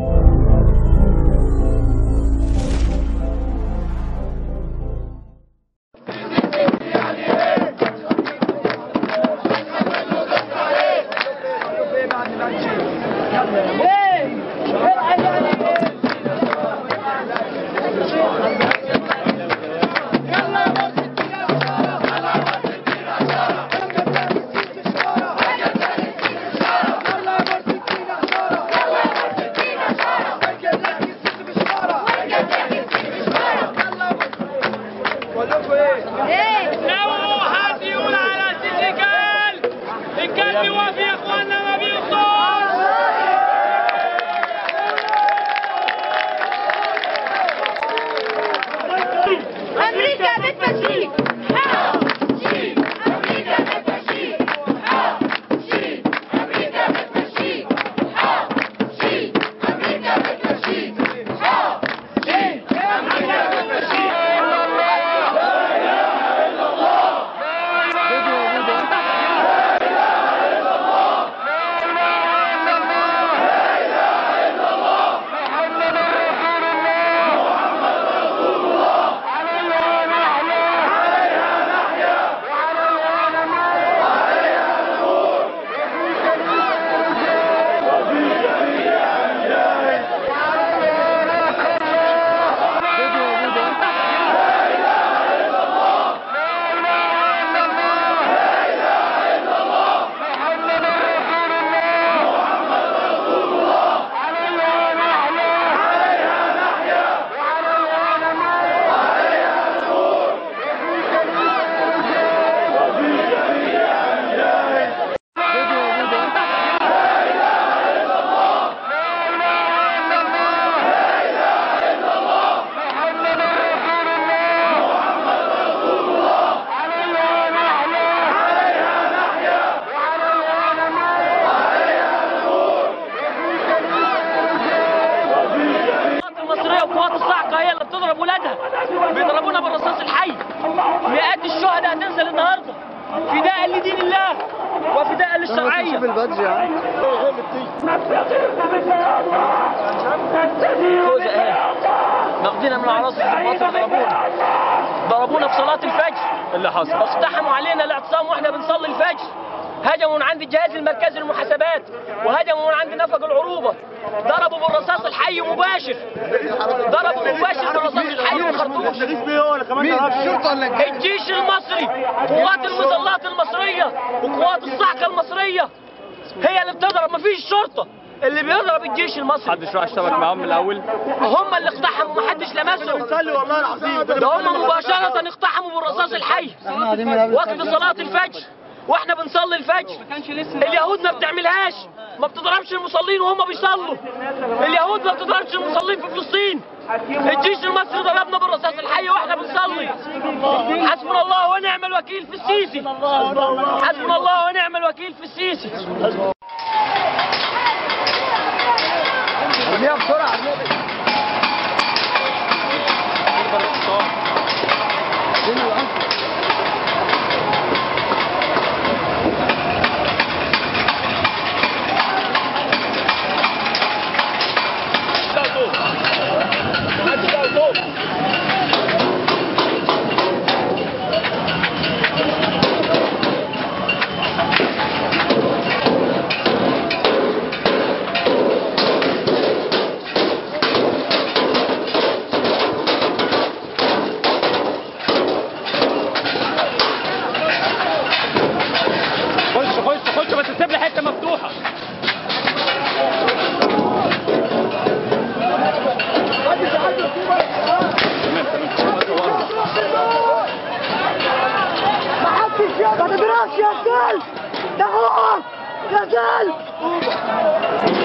لو حد يقول على السيسيكال إن كان بيوافق يا إخوانا ما بيقصرش أمريكا بالتشريك أمريكا بالتشريك أمريكا بالتشريك أمريكا بالتشريك القوات المصرية وقوات الصاعقة هي اللي بتضرب ولادها بيضربونا بالرصاص الحي مئات الشهداء هتنزل النهارده فداء لدين الله وفداء للشرعية خوذة ايه ماخدينها من عراس الضباط ضربونا ضربونا في صلاة الفجر اللي حصل اقتحموا علينا الاعتصام واحنا بنصلي الفجر هجموا من عند الجهاز المركزي للمحاسبات وهجموا من عند نفق العروبة ضربوا بالرصاص الحي مباشر ضربوا مباشر بالرصاص الحي والخرطوش الجيش المصري قوات المظلات المصرية وقوات الصعقة المصرية هي اللي بتضرب مفيش شرطة اللي بيضرب الجيش المصري محدش راح اشتبك معاهم من الاول هم اللي اقتحموا محدش لمسهم والله العظيم ده هم مباشرة اقتحموا بالرصاص الحي وقت صلاة الفجر واحنا بنصلي الفجر اليهود ما بتعملهاش ما بتضربش المصلين وهم بيصلوا اليهود ما بتضربش المصلين في فلسطين الجيش المصري ضربنا بالرصاص الحي واحنا بنصلي حسبنا الله ونعم الوكيل في السيسي حسبنا الله ونعم الوكيل في السيسي خش خش خش بس سيب لي حته مفتوحه ما تضربش يا رجال ده هو رجال